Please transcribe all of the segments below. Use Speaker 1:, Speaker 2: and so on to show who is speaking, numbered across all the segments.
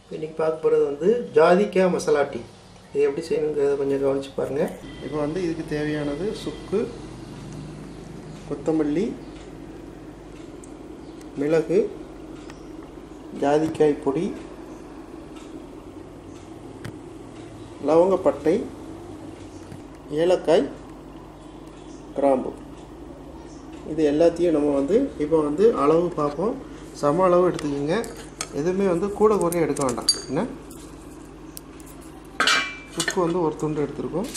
Speaker 1: இன்றைக்கி பார்க்க போகிறது வந்து ஜாதிக்காய் மசாலா டீ இது எப்படி செய்யணுங்கிறத கொஞ்சம் கவனித்து பாருங்கள் இப்போ வந்து இதுக்கு தேவையானது சுக்கு கொத்தமல்லி மிளகு ஜாதிக்காய் பொடி லவங்கப்பட்டை ஏலக்காய் கிராம்பு இது எல்லாத்தையும் நம்ம வந்து இப்போ வந்து அளவு பார்ப்போம் சம அளவு எடுத்துக்கோங்க எதுவுமே வந்து கூட குறைய எடுக்க வேண்டாம் என்ன சுக்கு வந்து ஒரு துண்டு எடுத்துருக்கோம்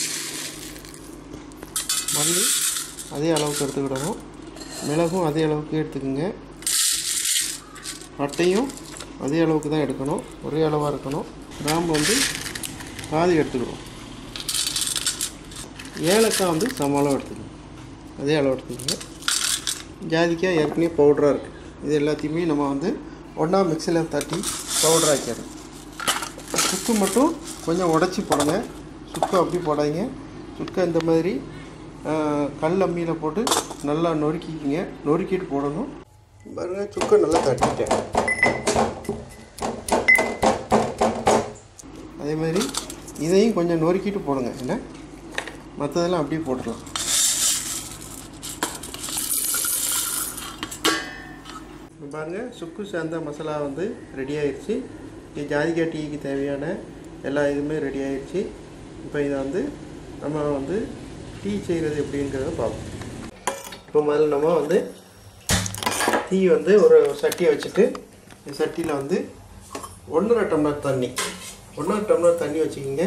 Speaker 1: மல்லி அதே அளவுக்கு எடுத்துக்கிடணும் மிளகும் அதே அளவுக்கு எடுத்துக்கோங்க பட்டையும் அதே அளவுக்கு தான் எடுக்கணும் ஒரே அளவாக இருக்கணும் கிராம்பு வந்து பாதி எடுத்துக்கிறோம் ஏலக்காய் வந்து சம அளவு எடுத்துக்கணும் அதே அளவு எடுத்துக்கோங்க ஜாதிக்காய் ஏற்கனவே பவுடராக இருக்குது இது எல்லாத்தையுமே நம்ம வந்து ஒன்றா மிக்சியில் தட்டி பவுடர் ஆக்கிடணும் சுக்கு மட்டும் கொஞ்சம் உடச்சி போடுங்க சுக்கு அப்படி போடாதீங்க சுக்கை இந்த மாதிரி ஆஹ், கல் அம்மியில் போட்டு நல்லா நொறுக்கிக்கிங்க நொறுக்கிட்டு போடணும் பாருங்க சுக்கை நல்லா தட்டிட்டேன் அதே மாதிரி இதையும் கொஞ்சம் நொறுக்கிட்டு போடுங்க என்ன மற்றதெல்லாம் அப்படியே போட்டுடலாம் இப்ப பாருங்க சுக்கு சேர்ந்த மசாலா வந்து ரெடி ஆயிடுச்சு இது ஜாதிக்காய் டீக்கு தேவையான எல்லா இதுவுமே ரெடி ஆயிடுச்சு இப்போ இதை வந்து நம்ம வந்து டீ செய்கிறது எப்படிங்கிறத பார்ப்போம் இப்போ முதல்ல நம்ம வந்து டீ வந்து ஒரு சட்டியை வச்சுட்டு இந்த சட்டியில் வந்து ஒன்றரை டம்ளர் தண்ணி ஒன்றரை டம்ளர் தண்ணி வச்சுக்கிங்க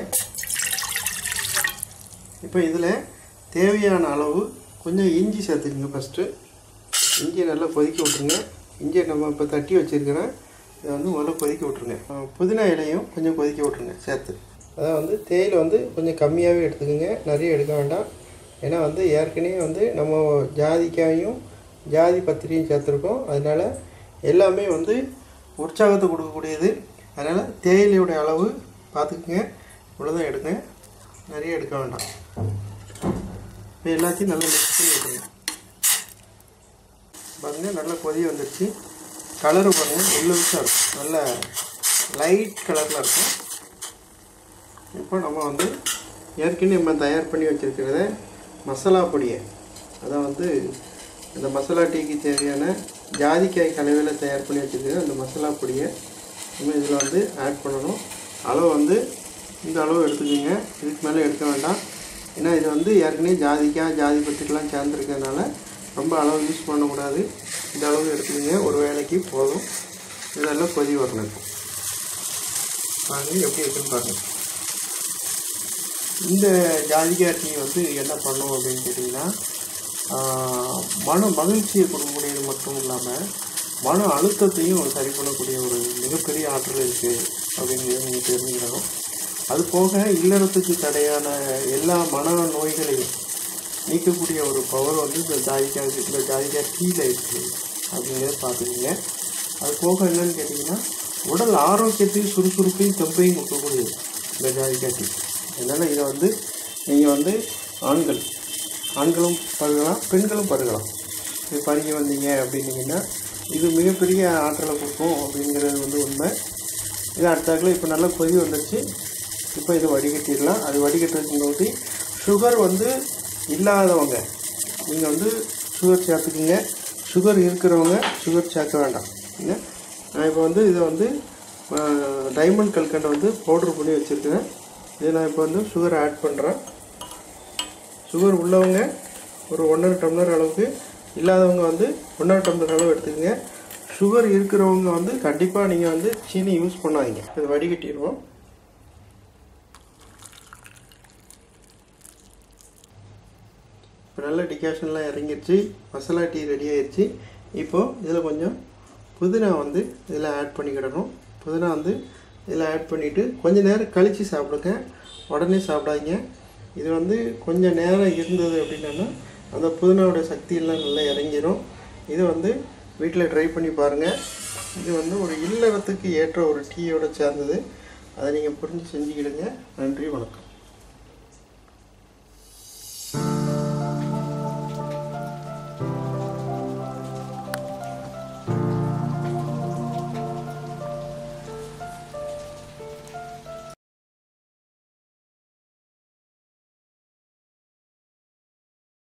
Speaker 1: இப்போ இதில் தேவையான அளவு கொஞ்சம் இஞ்சி சேர்த்துக்குங்க ஃபஸ்ட்டு இஞ்சியை நல்லா கொதிக்க விட்ருங்க இஞ்சியை நம்ம இப்போ தட்டி வச்சுருக்கிறேன் இதை வந்து முதல்ல கொதிக்க விட்ருங்க அஹ் புதினா இலையும் கொஞ்சம் கொதிக்க விட்ருங்க சேர்த்து அதான் வந்து தேயிலை வந்து கொஞ்சம் கம்மியாகவே எடுத்துக்கோங்க நிறைய எடுக்க வேண்டாம் ஏன்னா வந்து ஏற்கனவே வந்து நம்ம ஜாதிக்காயும் ஜாதி பத்திரியும் சேர்த்துருக்கோம் அதனால் எல்லாமே வந்து உற்சாகத்தை கொடுக்கக்கூடியது அதனால் தேயிலையோட அளவு பார்த்துக்குங்க இவ்வளோதான் எடுங்க நிறைய எடுக்க வேண்டாம் இப்போ எல்லாத்தையும் நல்லா மிக்ஸ் பண்ணி விட்டுருங்க பாருங்க நல்லா கொதி வந்துடுச்சு கலரு பாருங்க எல்லோருக்கும் இருக்கும் நல்ல லைட் கலரில் இருக்கும் இப்போ நம்ம வந்து ஏற்கனவே நம்ம தயார் பண்ணி வச்சுருக்கிறத மசாலா பொடியை அதான் வந்து இந்த மசாலா டீக்கு தேவையான ஜாதிக்காய் கலவையில் தயார் பண்ணி வச்சுருக்கிற அந்த மசாலா பொடியை நம்ம இதில் வந்து ஆட் பண்ணணும் அளவு வந்து இந்த அளவு எடுத்துக்கோங்க இதுக்கு மேலே எடுக்க வேண்டாம் ஏன்னா இது வந்து ஏற்கனவே ஜாதிக்காய் ஜாதி பத்திரிக்கெலாம் சேர்ந்துருக்கிறதுனால ரொம்ப அளவு யூஸ் பண்ணக்கூடாது இந்த அளவு எடுத்துக்கோங்க ஒரு வேலைக்கு போதும் இதெல்லாம் கொதி வரணும் இப்போ பாருங்க எப்படி இருக்குன்னு பாருங்க இந்த ஜாதிக்காய் டீ வந்து என்ன பண்ணும் அப்படின்னு கேட்டிங்கன்னா ஆஹ், மன மகிழ்ச்சியை கொடுக்கக்கூடியது மட்டும் இல்லாமல் மன அழுத்தத்தையும் சரி பண்ணக்கூடிய ஒரு மிகப்பெரிய ஆற்றல் இருக்குது அப்படிங்கிறத நீங்கள் தெரிஞ்சுக்கணும் அது போக இல்லறத்துக்கு தடையான எல்லா மன நோய்களையும் நீக்கக்கூடிய ஒரு பவர் வந்து இந்த ஜாதிக்காய் இந்த ஜாதிக்காய் டீயில் இருக்குது அப்படிங்கிறத பார்த்துக்கோங்க அது போக என்னன்னு கேட்டிங்கன்னா உடல் ஆரோக்கியத்தையும் சுறுசுறுப்பையும் தெம்பையும் கொடுக்கக்கூடியது இந்த ஜாதிக்காய் டீ அதனால் இதை வந்து நீங்கள் வந்து ஆண்கள் ஆண்களும் பருகலாம் பெண்களும் பருகலாம் இது பருகி வந்தீங்க அப்படின்னீங்கன்னா இது மிகப்பெரிய ஆற்றலை கொடுக்கும் அப்படிங்கிறது வந்து உண்மை இது அடுத்தாக்கில் இப்போ நல்லா கொதி வந்துருச்சு இப்போ இதை வடிகட்டிடலாம் அது வடிகட்டுறதுக்கு சுகர் வந்து இல்லாதவங்க நீங்கள் வந்து சுகர் சேர்த்துக்குங்க சுகர் இருக்கிறவங்க சுகர் சேர்க்க வேண்டாம் என்ன நான் இப்போ வந்து இதை வந்து டைமண்ட் கல்கண்டை வந்து பவுட்ரு பண்ணி வச்சுருக்கிறேன் இதை நான் இப்போ வந்து சுகர் ஆட் பண்ணுறேன் சுகர் உள்ளவங்க ஒரு ஒன்றரை டம்ளர் அளவுக்கு இல்லாதவங்க வந்து ஒன்றரை டம்ளர் அளவு எடுத்துக்கோங்க சுகர் இருக்கிறவங்க வந்து கண்டிப்பாக நீங்கள் வந்து சீனி யூஸ் பண்ணாதீங்க இது வடிகட்டிடுவோம் இப்போ நல்ல டிகாஷன்லாம் இறங்கிருச்சு மசாலா டீ ரெடி ஆயிடுச்சு இப்போது இதில் கொஞ்சம் புதினா வந்து இதில் ஆட் பண்ணிக்கிடணும் புதினா வந்து இதில் ஆட் பண்ணிவிட்டு கொஞ்சம் நேரம் கழித்து சாப்பிடுங்க உடனே சாப்பிடாதீங்க இது வந்து கொஞ்சம் நேரம் இருந்தது அப்படின்னா அந்த புதினாவோட சக்தியெல்லாம் நல்லா இறங்கிரும் இது வந்து வீட்டில் ட்ரை பண்ணி பாருங்கள் இது வந்து ஒரு இல்லறத்துக்கு ஏற்ற ஒரு டீயோட சேர்ந்தது அதை நீங்கள் புரிஞ்சு செஞ்சுக்கிடுங்க நன்றி வணக்கம்